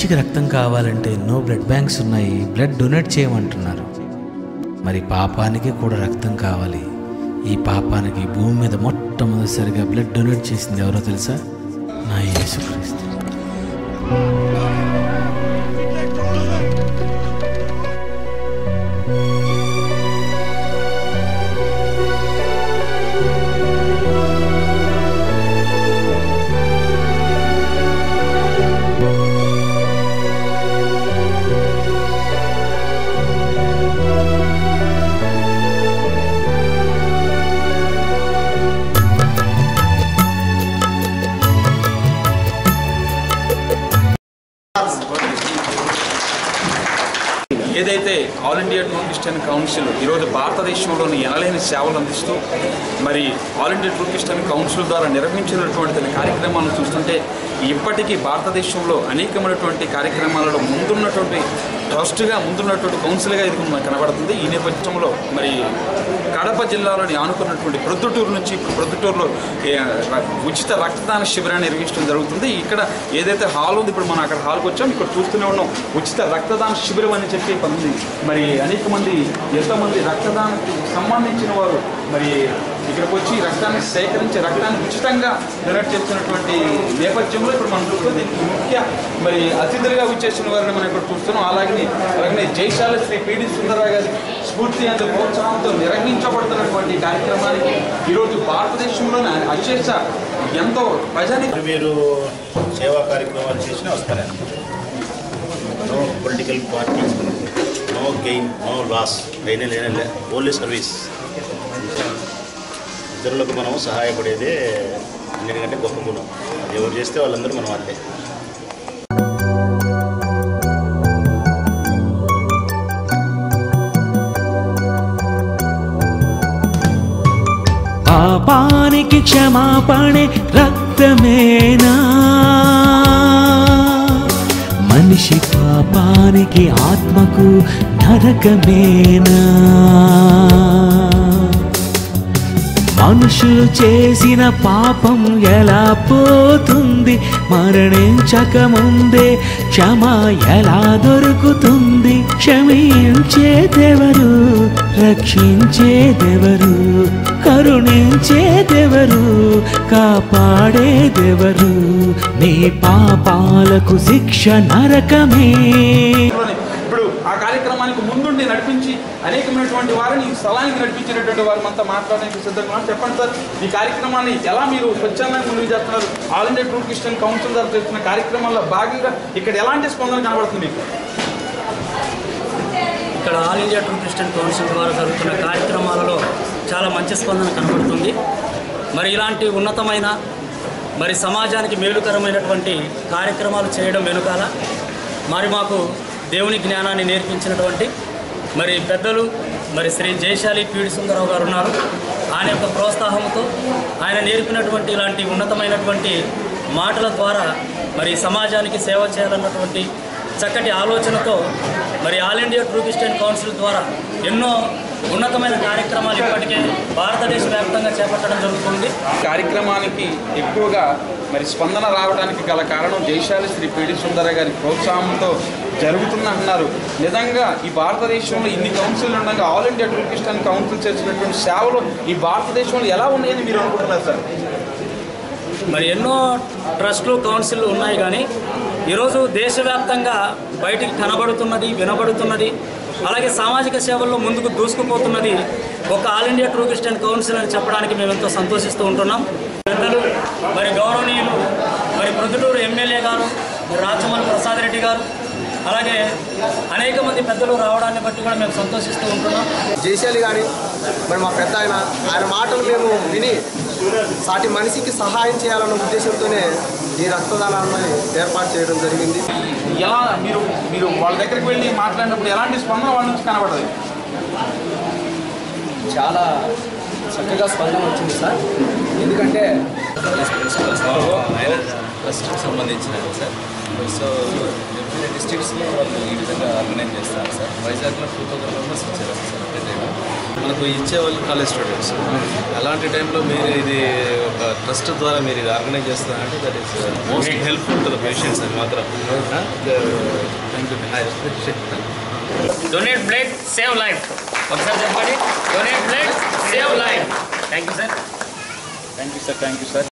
మనిషికి రక్తం కావాలంటే ఎన్నో బ్లడ్ బ్యాంక్స్ ఉన్నాయి బ్లడ్ డొనేట్ చేయమంటున్నారు మరి పాపానికి కూడా రక్తం కావాలి ఈ పాపానికి భూమి మీద మొట్టమొదటిసారిగా బ్లడ్ డొనేట్ చేసింది ఎవరో తెలుసా నా యేసుక్రీస్తు ఏదైతే all India true Christian council ఈరోజు భారతదేశంలోని ఎనలేని సేవలు అందిస్తూ మరి all India true Christian council ద్వారా నిర్వహించినటువంటి కార్యక్రమాలను చూస్తుంటే ఇప్పటికీ భారతదేశంలో అనేకమైనటువంటి కార్యక్రమాలలో ముందున్నటువంటి ట్రస్ట్గా ముందున్నటువంటి కౌన్సిల్గా ఇది మనకు కనబడుతుంది ఈ నేపథ్యంలో మరి కడప జిల్లాలోని ఆనుకున్నటువంటి ప్రొద్దుటూరు నుంచి ఇప్పుడు ప్రొద్దుటూరులో ఏ, ర- ఉచిత రక్తదాన శిబిరాన్ని నిర్వహించడం జరుగుతుంది ఇక్కడ ఏదైతే హాల్ ఉంది ఇప్పుడు మనం అక్కడ హాల్కి వచ్చాం ఇక్కడ చూస్తూనే ఉన్నాం ఉచిత రక్తదాన శిబిరం అని చెప్పి మంది మరి అనేక మంది ఎంతోమంది రక్తదానానికి సంబంధించిన వారు మరి ఇక్కడికి వచ్చి రక్తాన్ని సేకరించి రక్తాన్ని ఉచితంగా డొనేట్ చేస్తున్నటువంటి నేపథ్యంలో ఇప్పుడు మనం చూస్తున్నాం దీనికి ముఖ్య మరి అతిథులుగా వచ్చేసిన వారిని మనం ఇక్కడ చూస్తున్నాం అలాగే అలాగే జైశాల శ్రీ పిడి సుందరరావు గారి స్ఫూర్తి అంత ప్రోత్సాహంతో నిర్వహించబడుతున్నటువంటి కార్యక్రమానికి ఈరోజు భారతదేశంలోనే అశేష ఎంతో ప్రజాని మీరు సేవా కార్యక్రమాలు చేసినా వస్తారని no political party no gain no loss అయినా లేనే ఓన్లీ సర్వీస్ ఇతరులకు మనం సహాయపడేదే అన్నిటికంటే గొప్ప గుణం అది ఎవరు చేస్తే వాళ్ళందరూ మనం వాళ్ళే పాపానికి క్షమాపణే రక్తమేనా మనిషి పాపానికి ఆత్మకు నరకమేనా మనుషులు చేసిన పాపం ఎలా పోతుంది మరణించక ముందే క్షమ ఎలా దొరుకుతుంది క్షమించేదెవరు రక్షించేదెవరు కరుణించేదెవరు కాపాడేదెవరు నీ పాపాలకు శిక్ష నరకమే లోనే ఇప్పుడు ఆ కార్యక్రమానికి ముందుండి నడిపించి అనేకమైనటువంటి వారిని ఈ స్థలానికి నడిపించినటువంటి వారు మనతో మాట్లాడడానికి సిద్ధంగా ఉన్నారు చెప్పండి సార్ ఈ కార్యక్రమాన్ని ఎలా మీరు స్వచ్ఛందంగా ముందుకు చేస్తున్నారు all India true Christian council ద్వారా చేస్తున్న కార్యక్రమాల్లో భాగంగా ఇక్కడ ఎలాంటి స్పందన కనబడుతుంది మీకు ఇక్కడ all India true Christian council ద్వారా జరుగుతున్న కార్యక్రమాలలో చాలా మంచి స్పందన కనబడుతుంది మరి ఇలాంటి ఉన్నతమైన మరి సమాజానికి మేలుకరమైనటువంటి కార్యక్రమాలు చేయడం వెనుకాల మరి మాకు దేవుని జ్ఞానాన్ని నేర్పించినటువంటి మరి పెద్దలు మరి శ్రీ జయశాలి పీడి సుందరరావు గారు ఉన్నారు ఆయన యొక్క ప్రోత్సాహంతో ఆయన నేర్పినటువంటి ఇలాంటి ఉన్నతమైనటువంటి మాటల ద్వారా మరి సమాజానికి సేవ చేయాలన్నటువంటి చక్కటి ఆలోచనతో మరి all India true Christian council ద్వారా ఎన్నో ఉన్నతమైన కార్యక్రమాలు ఇప్పటికే భారతదేశ వ్యాప్తంగా చేపట్టడం జరుగుతుంది కార్యక్రమానికి ఎక్కువగా మరి స్పందన రావడానికి గల కారణం జైశాలి శ్రీ పిడి సుందర గారి ప్రోత్సాహంతో జరుగుతుంది అంటున్నారు నిజంగా ఈ భారతదేశంలో ఇన్ని కౌన్సిల్ ఉండగా all India true Christian council చేసినటువంటి సేవలు ఈ భారతదేశంలో ఎలా ఉన్నాయని మీరు అనుకుంటున్నారు సార్ మరి ఎన్నో ట్రస్టులు కౌన్సిల్లు ఉన్నాయి కానీ ఈరోజు దేశవ్యాప్తంగా బయటికి కనబడుతున్నది వినబడుతున్నది అలాగే సామాజిక సేవల్లో ముందుకు దూసుకుపోతున్నది ఒక all India true Christian council అని చెప్పడానికి మేము ఎంతో సంతోషిస్తూ ఉంటున్నాం పెద్దలు మరి గౌరవనీయులు మరి ప్రొద్దుటూరు ఎమ్మెల్యే గారు మరి రాచమల్లి ప్రసాద్ రెడ్డి గారు అలాగే అనేక మంది పెద్దలు రావడాన్ని బట్టి కూడా మేము సంతోషిస్తూ ఉంటున్నాం జయశాలి గారి మరి మా పెద్ద ఆయన ఆయన మాటలు మేము విని సాటి మనిషికి సహాయం చేయాలన్న ఉద్దేశంతోనే ఈ రక్తదానాన్ని ఏర్పాటు చేయడం జరిగింది ఎలా మీరు మీరు వాళ్ళ దగ్గరికి వెళ్ళి మాట్లాడినప్పుడు ఎలాంటి స్పందన వాళ్ళ నుంచి కనబడదు చాలా చక్కగా స్పందన వచ్చింది సార్ ఎందుకంటే ట్రస్ట్కి సంబంధించిన సార్ సో డిఫరెంట్ డిస్ట్రిక్ట్స్లో వాళ్ళు ఈ విధంగా ఆర్గనైజ్ చేస్తారు సార్ వైజాగ్లో టూ థౌసండ్ మెంబర్స్ వచ్చారు సార్ ప్రతి మనకు ఇచ్చే వాళ్ళు కాలేజ్ స్టూడెంట్స్ అలాంటి టైంలో మీరు ఇది ఒక ట్రస్ట్ ద్వారా మీరు ఇది ఆర్గనైజ్ చేస్తారంటే that is most helpful to the patients అని మాత్రం thank you donate blood save life ఒకసారి చెప్పండి donate blood save life thank you sir thank you sir thank you sir